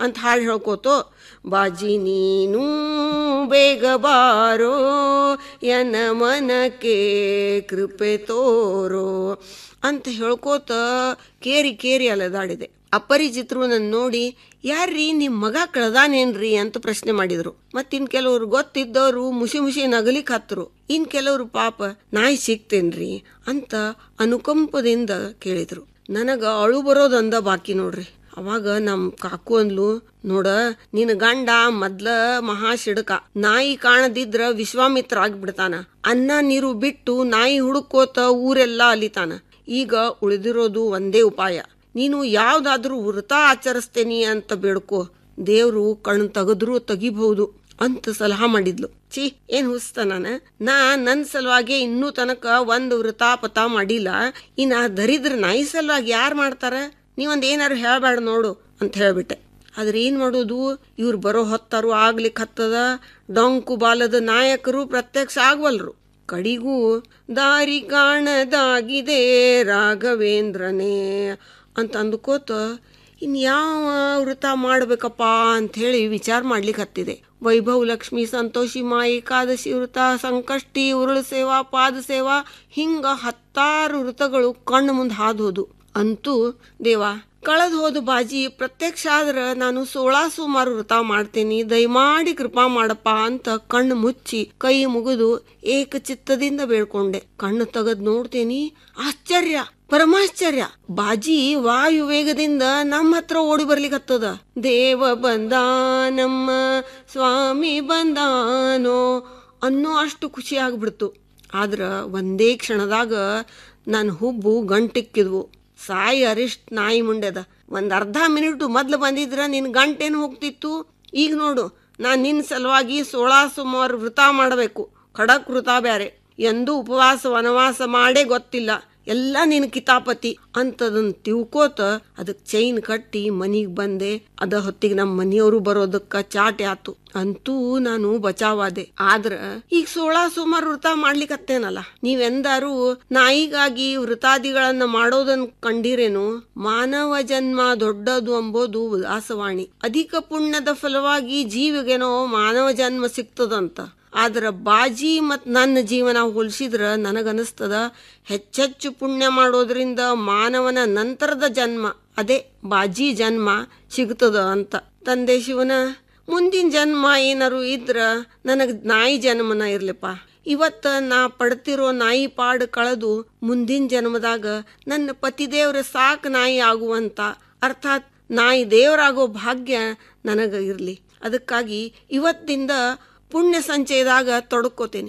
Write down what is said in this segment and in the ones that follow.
ಅಂತ ಹಾಡು ಹೇಳ್ಕೋತೋ ಬಾಜಿ ನೀನು ಬೇಗ ಬಾರೋ ಎನ ಮನಕ್ಕೆ ಕೃಪೆ ತೋರೋ ಅಂತ ಹೇಳ್ಕೋತ ಕೇರಿ ಕೇರಿ ಅಲೆದಾಡಿದೆ ಅಪರಿಚಿತರು ನನ್ನ ನೋಡಿ ಯಾರ್ರೀ ನಿಮ್ಮ ಮಗ ಕಳ್ದಾನೇನ್ರಿ ಅಂತ ಪ್ರಶ್ನೆ ಮಾಡಿದ್ರು ಮತ್ತಿನ್ ಕೆಲವ್ರು ಗೊತ್ತಿದ್ದವರು ಮುಸಿ ಮುಸಿ ನಗಲಿಕ್ ಹತ್ತರು ಇನ್ ಕೆಲವ್ರು ಪಾಪ ನಾಯಿ ಸಿಗ್ತೇನ್ರಿ ಅಂತ ಅನುಕಂಪದಿಂದ ಕೇಳಿದ್ರು ನನಗ ಅಳು ಬರೋದಂದ ಬಾಕಿ ನೋಡ್ರಿ ಅವಾಗ ನಮ್ ಕಾಕು ಅಂದ್ಲು ನೋಡ ನಿನ್ ಗಂಡ ಮೊದ್ಲ ಮಹಾ ಸಿಡಕ ನಾಯಿ ಕಾಣದಿದ್ರ ವಿಶ್ವಾಮಿತ್ರ ಆಗ್ಬಿಡ್ತಾನ ಅನ್ನ ನೀರು ಬಿಟ್ಟು ನಾಯಿ ಹುಡುಕೋತ ಊರೆಲ್ಲ ಅಲಿತಾನ ಈಗ ಉಳಿದಿರೋದು ಒಂದೇ ಉಪಾಯ ನೀನು ಯಾವ್ದಾದ್ರೂ ವೃತ ಆಚರಿಸ್ತೇನಿ ಅಂತ ಬೇಡ್ಕೋ ದೇವ್ರು ಕಣ್ ತೆಗೆದ್ರು ತೆಗಿಬಹುದು ಅಂತ ಸಲಹಾ ಮಾಡಿದ್ಲು ಛೀ ಏನ್ ಹುಸ್ತ ನಾನ ನಾ ನನ್ ಸಲುವಾಗಿ ಇನ್ನೂ ತನಕ ಒಂದ್ ವೃತಾಪತ ಮಾಡಿಲ್ಲ ಇನ್ನ ಆ ದರಿದ್ರ ನಾಯಿ ಸಲುವಾಗಿ ಯಾರ್ ಮಾಡ್ತಾರ ನೀವೊಂದ್ ಏನಾರು ಹೇಳ್ಬೇಡ ನೋಡು ಅಂತ ಹೇಳ್ಬಿಟ್ಟೆ ಆದ್ರೆ ಏನ್ ಮಾಡೋದು ಇವ್ರು ಬರೋ ಹೊತ್ತಾರು ಆಗ್ಲಿಕ್ ಹತ್ತದ ಡೊಂಕು ಬಾಲದ ನಾಯಕರು ಪ್ರತ್ಯಕ್ಷ ಆಗ್ವಲ್ರು ಕಡಿಗೂ ದಾರಿ ಕಾಣದಾಗಿದೆ ರಾಘವೇಂದ್ರನೇ ಅಂತ ಅಂದ್ಕೋತ ಇನ್ ಯಾವ ವೃತ ಮಾಡ್ಬೇಕಪ್ಪ ಅಂತ ಹೇಳಿ ವಿಚಾರ ಮಾಡ್ಲಿಕ್ಕೆ ಹತ್ತಿದೆ ವೈಭವ್ ಲಕ್ಷ್ಮಿ ಸಂತೋಷಿ ಮಾ ಏಕಾದಶಿ ವೃತ ಸಂಕಷ್ಟಿ ಉರುಳು ಸೇವಾ ಪಾದ ಸೇವಾ ಹಿಂಗ ಹತ್ತಾರು ವೃತಗಳು ಕಣ್ಣು ಮುಂದೆ ಹಾದು ಹೋದು ಅಂತೂ ದೇವಾ ಕಳೆದು ಹೋದ ಬಾಜಿ ಪ್ರತ್ಯಕ್ಷ ಆದ್ರ ನಾನು ಸೋಳಾ ಸುಮಾರು ವೃತ ಮಾಡ್ತೇನಿ ದಯಮಾಡಿ ಕೃಪಾ ಮಾಡಪ್ಪ ಅಂತ ಕಣ್ಣು ಮುಚ್ಚಿ ಕೈ ಮುಗಿದು ಏಕಚಿತ್ತದಿಂದ ಬೇಡ್ಕೊಂಡೆ ಕಣ್ಣು ತೆಗದ್ ನೋಡ್ತೇನಿ ಆಶ್ಚರ್ಯ ಪರಮಾಶ್ಚರ್ಯ ಬಾಜಿ ವಾಯು ವೇಗದಿಂದ ನಮ್ಮ ಹತ್ರ ಓಡಿ ಬರ್ಲಿಕ್ಕತ್ತದ ದೇವ ಬಂದ ನಮ್ಮ ಸ್ವಾಮಿ ಬಂದಾನೋ ಅನ್ನೋ ಅಷ್ಟು ಖುಷಿ ಆಗ್ಬಿಡ್ತು ಆದ್ರ ಒಂದೇ ಕ್ಷಣದಾಗ ನನ್ನ ಹುಬ್ಬು ಗಂಟಿಕ್ಕಿದ್ವು ಸಾಯಿ ಅರಿಷ್ಟ್ ನಾಯಿ ಮುಂಡೆದ ಒಂದ್ ಅರ್ಧ ಮಿನಿಟ್ ಮೊದ್ಲು ಬಂದಿದ್ರ ನಿನ್ ಗಂಟೇನು ಹೋಗ್ತಿತ್ತು ಈಗ ನೋಡು ನಾನ್ ನಿನ್ ಸಲುವಾಗಿ ಸೋಳಾ ಸುಮಾರು ವೃತ ಮಾಡಬೇಕು ಖಡಕ್ ವೃತ ಬ್ಯಾರೆ ಎಂದೂ ಉಪವಾಸ ವನವಾಸ ಮಾಡೇ ಗೊತ್ತಿಲ್ಲ ಎಲ್ಲ ನಿನ್ ಕಿತಾಪತಿ ಅಂತದನ್ ತಿಳ್ಕೋತ ಅದಕ್ ಚೈನ್ ಕಟ್ಟಿ ಮನಿಗ್ ಬಂದೆ ಅದ ಹೊತ್ತಿಗೆ ನಮ್ಮ ಮನಿಯವರು ಬರೋದಕ್ಕ ಚಾಟೆ ಆತು ಅಂತೂ ನಾನು ಬಚಾವಾದೆ ಆದ್ರ ಈಗ ಸೋಳಾ ಸುಮಾರು ವೃತ ಮಾಡ್ಲಿಕ್ಕತ್ತೇನಲ್ಲ ನೀವೆಂದಾರು ನಾಯಿಗಾಗಿ ವೃತಾದಿಗಳನ್ನ ಮಾಡೋದನ್ ಕಂಡಿರೇನು ಮಾನವ ಜನ್ಮ ದೊಡ್ಡದು ಅಂಬೋದು ದಾಸವಾಣಿ ಅಧಿಕ ಪುಣ್ಯದ ಫಲವಾಗಿ ಜೀವಿಗೇನೋ ಮಾನವ ಜನ್ಮ ಸಿಗ್ತದಂತ ಆದ್ರ ಬಾಜಿ ಮತ್ ನನ್ನ ಜೀವನ ಹೋಲಿಸಿದ್ರ ನನಗನಿಸ್ತದ ಹೆಚ್ಚೆಚ್ಚು ಪುಣ್ಯ ಮಾಡೋದ್ರಿಂದ ಮಾನವನ ನಂತರದ ಜನ್ಮ ಅದೇ ಬಾಜಿ ಜನ್ಮ ಸಿಗ್ತದ ಅಂತ ತಂದೆ ಶಿವನ ಮುಂದಿನ ಜನ್ಮ ಏನಾರು ಇದ್ರ ನನಗ್ ನಾಯಿ ಜನ್ಮನ ಇರ್ಲಿಪ್ಪ ಇವತ್ತ ನಾ ಪಡ್ತಿರೋ ನಾಯಿ ಪಾಡು ಕಳೆದು ಮುಂದಿನ ಜನ್ಮದಾಗ ನನ್ನ ಪತಿದೇವ್ರ ಸಾಕ್ ನಾಯಿ ಆಗುವಂತ ಅರ್ಥಾತ್ ನಾಯಿ ದೇವರಾಗೋ ಭಾಗ್ಯ ನನಗ ಇರ್ಲಿ ಅದಕ್ಕಾಗಿ ಇವತ್ತಿಂದ ಪುಣ್ಯ ಸಂಚಯದಾಗ ತೊಡಕೋತೇನೆ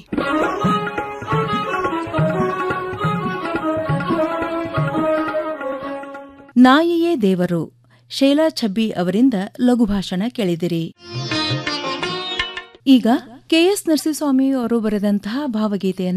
ನಾಯಿಯೇ ದೇವರು ಶೈಲಾ ಛಬ್ಬಿ ಅವರಿಂದ ಲಘು ಭಾಷಣ ಕೇಳಿದಿರಿ ಈಗ ಕೆಎಸ್ ನರಸಿಂಹಸ್ವಾಮಿ ಅವರು ಬರೆದಂತಹ ಭಾವಗೀತೆಯನ್ನು